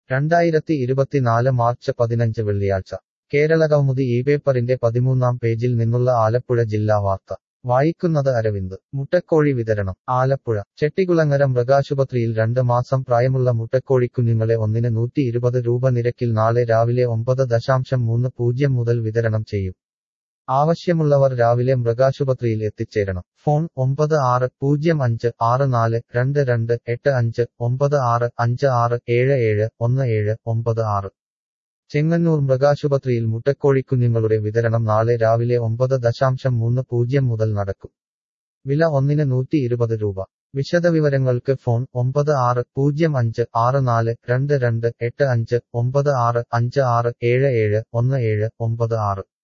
രണ്ടായിരത്തി ഇരുപത്തിനാല് മാർച്ച് പതിനഞ്ച് വെള്ളിയാഴ്ച കേരളകൗമുദി ഈ പേപ്പറിന്റെ പതിമൂന്നാം പേജിൽ നിന്നുള്ള ആലപ്പുഴ ജില്ലാ വാർത്ത വായിക്കുന്നത് അരവിന്ദ് മുട്ടക്കോഴി വിതരണം ആലപ്പുഴ ചെട്ടികുളങ്ങര മൃഗാശുപത്രിയിൽ രണ്ട് മാസം പ്രായമുള്ള മുട്ടക്കോഴിക്കുഞ്ഞുങ്ങളെ ഒന്നിന് നൂറ്റി ഇരുപത് രൂപ നിരക്കിൽ നാളെ രാവിലെ ഒമ്പത് ദശാംശം മൂന്ന് പൂജ്യം മുതൽ വിതരണം ചെയ്യും ആവശ്യമുള്ളവർ രാവിലെ മൃഗാശുപത്രിയിൽ എത്തിച്ചേരണം ഫോൺ ഒമ്പത് ആറ് പൂജ്യം അഞ്ച് ആറ് നാല് രണ്ട് രണ്ട് എട്ട് അഞ്ച് ഒമ്പത് ആറ് അഞ്ച് ആറ് ഏഴ് ഏഴ് ഒന്ന് ഏഴ് ഒമ്പത് ആറ് ചെങ്ങന്നൂർ മൃഗാശുപത്രിയിൽ മുട്ടക്കോഴിക്കുഞ്ഞുങ്ങളുടെ വിതരണം നാളെ രാവിലെ ഒമ്പത് ദശാംശം മൂന്ന് പൂജ്യം മുതൽ നടക്കും വില ഒന്നിന് നൂറ്റി ഇരുപത് രൂപ വിശദവിവരങ്ങൾക്ക് ഫോൺ ഒമ്പത് ആറ് പൂജ്യം അഞ്ച് ആറ് നാല് രണ്ട് രണ്ട് എട്ട് അഞ്ച് ഒമ്പത് ആറ് അഞ്ച് ആറ് ഏഴ് ഏഴ് ഒന്ന് ഏഴ് ഒമ്പത് ആറ്